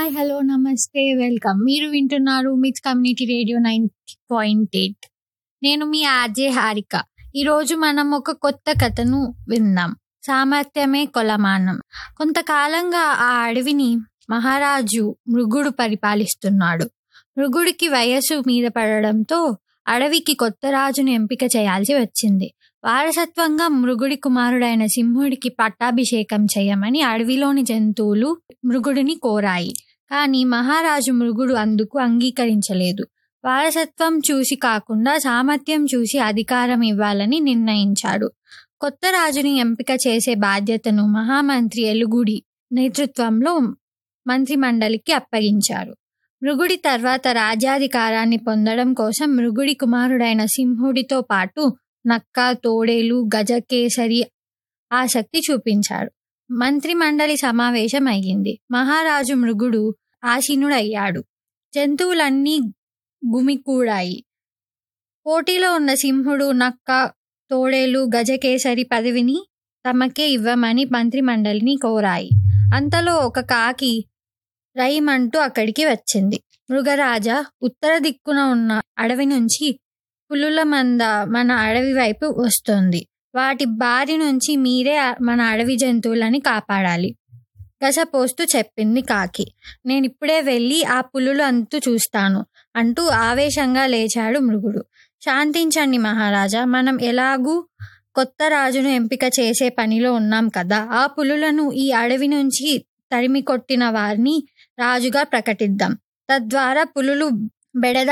hi hello నమస్తే welcome మీరు వింటున్నారు mix community radio nine point eight నేను మీ ఆర్జే హారిక ఈరోజు మనం ఒక కొత్త కథను విందాం సామర్థ్యమే కొలమానం కొంతకాలంగా ఆ అడవిని మహారాజు మృగుడు పరిపాలిస్తున్నాడు మృగుడికి వయస్సు మీద పడడంతో అడవికి కొత్త రాజును ఎంపిక చేయాల్సి వచ్చింది వారసత్వంగా మృగుడి కుమారుడైన సింహుడికి పట్టాభిషేకం చేయమని అడవిలోని జంతువులు మృగుడిని కోరాయి కానీ మహారాజు మృగుడు అందుకు అంగీకరించలేదు వారసత్వం చూసి కాకుండా సామర్థ్యం చూసి అధికారం ఇవ్వాలని నిర్ణయించాడు కొత్త రాజుని ఎంపిక చేసే బాధ్యతను మహామంత్రి ఎలుగుడి నేతృత్వంలో మంత్రిమండలికి అప్పగించారు మృగుడి తర్వాత రాజ్యాధికారాన్ని పొందడం కోసం మృగుడి కుమారుడైన సింహుడితో పాటు నక్క తోడేలు గజకేసరి ఆసక్తి చూపించాడు మంత్రిమండలి సమావేశం అయ్యింది మహారాజు మృగుడు ఆసీనుడయ్యాడు జంతువులన్నీ గుమికూడాయి పోటీలో ఉన్న సింహుడు నక్క తోడేలు గజకేసరి పదవిని తమకే ఇవ్వమని మంత్రిమండలిని కోరాయి అంతలో ఒక కాకి రైమంటూ అక్కడికి వచ్చింది మృగరాజా ఉత్తర దిక్కున ఉన్న అడవి నుంచి పులుల మంద మన అడవి వైపు వస్తుంది వాటి బారి నుంచి మీరే మన అడవి జంతువులని కాపాడాలి గసపోస్తూ చెప్పింది కాకి నేను ఇప్పుడే వెళ్ళి ఆ పులులు అంతు చూస్తాను అంటూ ఆవేశంగా లేచాడు మృగుడు శాంతించండి మహారాజా మనం ఎలాగూ కొత్త రాజును ఎంపిక చేసే పనిలో ఉన్నాం కదా ఆ పులులను ఈ అడవి నుంచి తరిమి కొట్టిన వారిని రాజుగా ప్రకటిద్దాం తద్వారా పులులు బెడద